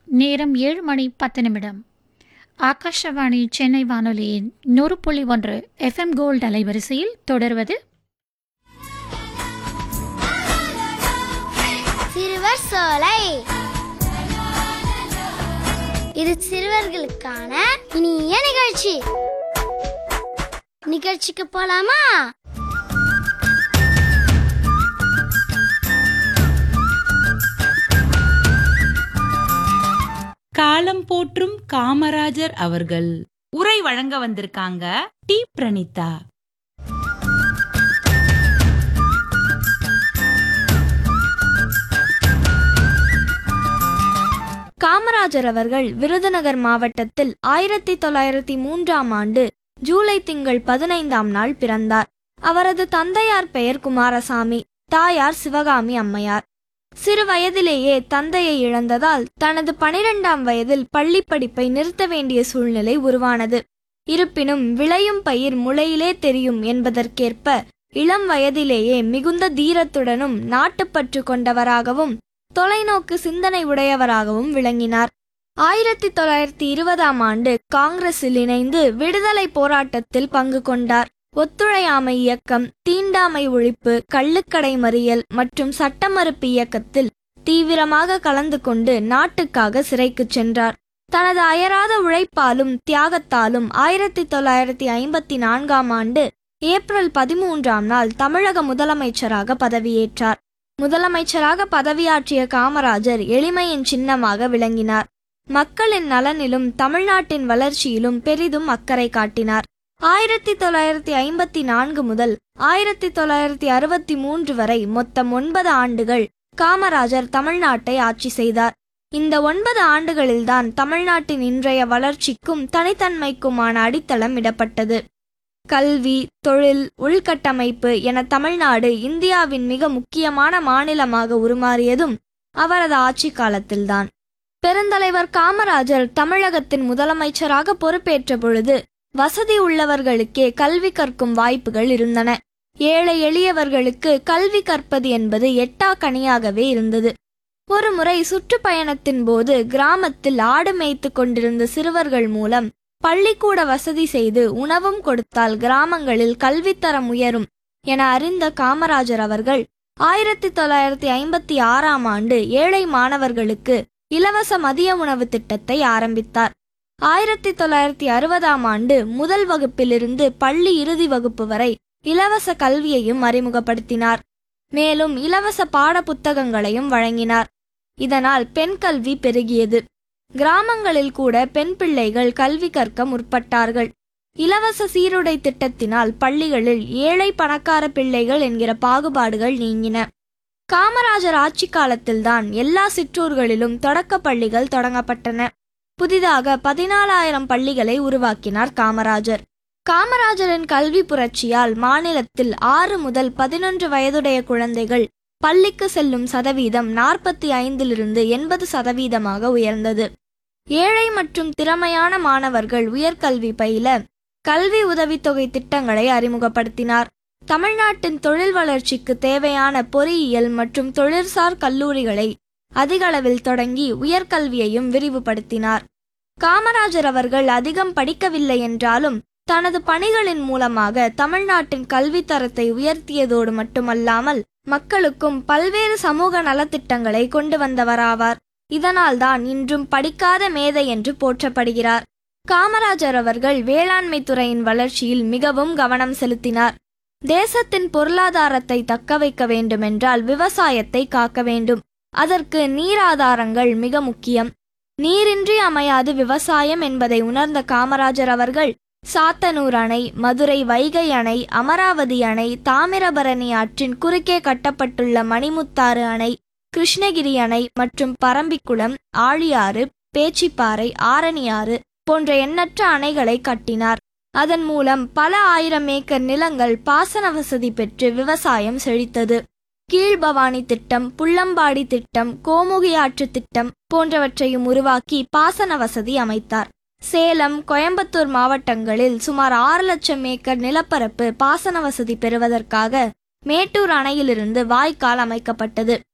நேரம் ஏழு மணி பத்து நிமிடம் ஆகாஷவாணி சென்னை வானொலியின் நூறு புள்ளி ஒன்று எஃப்எம் கோல்ட் அலைவரிசையில் தொடர்வது சிறுவர் சோலை இது சிறுவர்களுக்கான இனிய நிகழ்ச்சி நிகழ்ச்சிக்கு போலாமா காலம் போற்றும் காமராஜர் அவர்கள் உரை வழங்க வந்திருக்காங்க டி பிரணீதா காமராஜர் அவர்கள் விருதுநகர் மாவட்டத்தில் ஆயிரத்தி தொள்ளாயிரத்தி மூன்றாம் ஆண்டு ஜூலை திங்கள் பதினைந்தாம் நாள் பிறந்தார் அவரது தந்தையார் பெயர் குமாரசாமி தாயார் சிவகாமி அம்மையார் சிறு வயதிலேயே தந்தையை இழந்ததால் தனது பனிரெண்டாம் வயதில் பள்ளி படிப்பை நிறுத்த வேண்டிய சூழ்நிலை உருவானது இருப்பினும் விளையும் பயிர் முளையிலே தெரியும் என்பதற்கேற்ப இளம் வயதிலேயே மிகுந்த தீரத்துடனும் நாட்டுப்பற்று கொண்டவராகவும் தொலைநோக்கு சிந்தனை உடையவராகவும் விளங்கினார் ஆயிரத்தி தொள்ளாயிரத்தி இருபதாம் ஆண்டு காங்கிரஸில் இணைந்து விடுதலை போராட்டத்தில் பங்கு கொண்டார் ஒத்துழையாமை இயக்கம் தீண்டாமை ஒழிப்பு கள்ளுக்கடை மறியல் மற்றும் சட்ட மறுப்பு இயக்கத்தில் தீவிரமாக கலந்து கொண்டு நாட்டுக்காக சிறைக்குச் சென்றார் தனது அயராத உழைப்பாலும் தியாகத்தாலும் ஆயிரத்தி தொள்ளாயிரத்தி ஐம்பத்தி நான்காம் ஆண்டு ஏப்ரல் பதிமூன்றாம் நாள் தமிழக முதலமைச்சராக பதவியேற்றார் முதலமைச்சராக பதவியாற்றிய காமராஜர் எளிமையின் சின்னமாக விளங்கினார் மக்களின் நலனிலும் தமிழ்நாட்டின் வளர்ச்சியிலும் பெரிதும் அக்கறை காட்டினார் ஆயிரத்தி தொள்ளாயிரத்தி ஐம்பத்தி நான்கு முதல் ஆயிரத்தி தொள்ளாயிரத்தி அறுபத்தி மூன்று வரை மொத்தம் ஒன்பது ஆண்டுகள் காமராஜர் தமிழ்நாட்டை ஆட்சி செய்தார் இந்த ஒன்பது ஆண்டுகளில்தான் தமிழ்நாட்டின் இன்றைய வளர்ச்சிக்கும் தனித்தன்மைக்குமான அடித்தளம் இடப்பட்டது கல்வி தொழில் உள்கட்டமைப்பு என தமிழ்நாடு இந்தியாவின் மிக முக்கியமான மாநிலமாக உருமாறியதும் அவரது ஆட்சி காலத்தில்தான் பெருந்தலைவர் காமராஜர் தமிழகத்தின் முதலமைச்சராக பொறுப்பேற்ற பொழுது வசதி உள்ளவர்களுக்கே கல்வி கற்கும் வாய்ப்புகள் இருந்தன ஏழை எளியவர்களுக்கு கல்வி கற்பது என்பது எட்டா கனியாகவே இருந்தது ஒருமுறை சுற்றுப்பயணத்தின் போது கிராமத்தில் ஆடு மேய்த்து கொண்டிருந்த சிறுவர்கள் மூலம் பள்ளிக்கூட வசதி செய்து உணவும் கொடுத்தால் கிராமங்களில் கல்வித்தரம் உயரும் என அறிந்த காமராஜர் அவர்கள் ஆயிரத்தி தொள்ளாயிரத்தி ஐம்பத்தி ஆறாம் ஆண்டு ஏழை மாணவர்களுக்கு இலவச மதிய உணவு திட்டத்தை ஆரம்பித்தார் ஆயிரத்தி தொள்ளாயிரத்தி அறுபதாம் ஆண்டு முதல் வகுப்பிலிருந்து பள்ளி இறுதி வகுப்பு வரை இலவச கல்வியையும் அறிமுகப்படுத்தினார் மேலும் இலவச பாட புத்தகங்களையும் வழங்கினார் இதனால் பெண் கல்வி பெருகியது கிராமங்களில் கூட பெண் பிள்ளைகள் கல்வி கற்க முற்பட்டார்கள் இலவச சீருடை திட்டத்தினால் பள்ளிகளில் ஏழை பணக்கார பிள்ளைகள் என்கிற பாகுபாடுகள் நீங்கின காமராஜர் ஆட்சி காலத்தில்தான் எல்லா சிற்றூர்களிலும் தொடக்க பள்ளிகள் தொடங்கப்பட்டன புதிதாக பதினாலாயிரம் பள்ளிகளை உருவாக்கினார் காமராஜர் காமராஜரின் கல்வி புரட்சியால் மாநிலத்தில் ஆறு முதல் பதினொன்று வயதுடைய குழந்தைகள் பள்ளிக்கு செல்லும் சதவீதம் நாற்பத்தி ஐந்திலிருந்து எண்பது சதவீதமாக உயர்ந்தது ஏழை மற்றும் திறமையான மாணவர்கள் உயர்கல்வி பயில கல்வி உதவித்தொகை திட்டங்களை அறிமுகப்படுத்தினார் தமிழ்நாட்டின் தொழில் வளர்ச்சிக்கு தேவையான பொறியியல் மற்றும் தொழிற்சார் கல்லூரிகளை அதிகளவில் தொடங்கி உயர்கல்வியையும் விரிவுபடுத்தினார் காமராஜர் அவர்கள் அதிகம் படிக்கவில்லை என்றாலும் தனது பணிகளின் மூலமாக தமிழ்நாட்டின் கல்வித்தரத்தை உயர்த்தியதோடு மட்டுமல்லாமல் மக்களுக்கும் பல்வேறு சமூக நலத்திட்டங்களை கொண்டு வந்தவராவார் இதனால்தான் இன்றும் படிக்காத மேதை என்று போற்றப்படுகிறார் காமராஜர் அவர்கள் வேளாண்மை துறையின் வளர்ச்சியில் மிகவும் கவனம் செலுத்தினார் தேசத்தின் பொருளாதாரத்தை தக்க வைக்க வேண்டுமென்றால் விவசாயத்தை காக்க வேண்டும் அதற்கு நீராதாரங்கள் மிக முக்கியம் நீரின்றி அமையாது விவசாயம் என்பதை உணர்ந்த காமராஜர் அவர்கள் சாத்தனூர் அணை மதுரை வைகை அணை அமராவதி அணை தாமிரபரணி ஆற்றின் குறுக்கே கட்டப்பட்டுள்ள மணிமுத்தாறு அணை கிருஷ்ணகிரி அணை மற்றும் பரம்பிக்குளம் ஆழியாறு பேச்சிப்பாறை ஆரணியாறு போன்ற எண்ணற்ற அணைகளை கட்டினார் அதன் மூலம் பல ஆயிரம் ஏக்கர் நிலங்கள் பாசன வசதி பெற்று விவசாயம் செழித்தது கீழ்பவானி திட்டம் புள்ளம்பாடி திட்டம் கோமுகி ஆற்று திட்டம் போன்றவற்றையும் உருவாக்கி பாசன வசதி அமைத்தார் சேலம் கோயம்புத்தூர் மாவட்டங்களில் சுமார் ஆறு லட்சம் ஏக்கர் நிலப்பரப்பு பாசன வசதி பெறுவதற்காக மேட்டூர் அணையிலிருந்து வாய்க்கால் அமைக்கப்பட்டது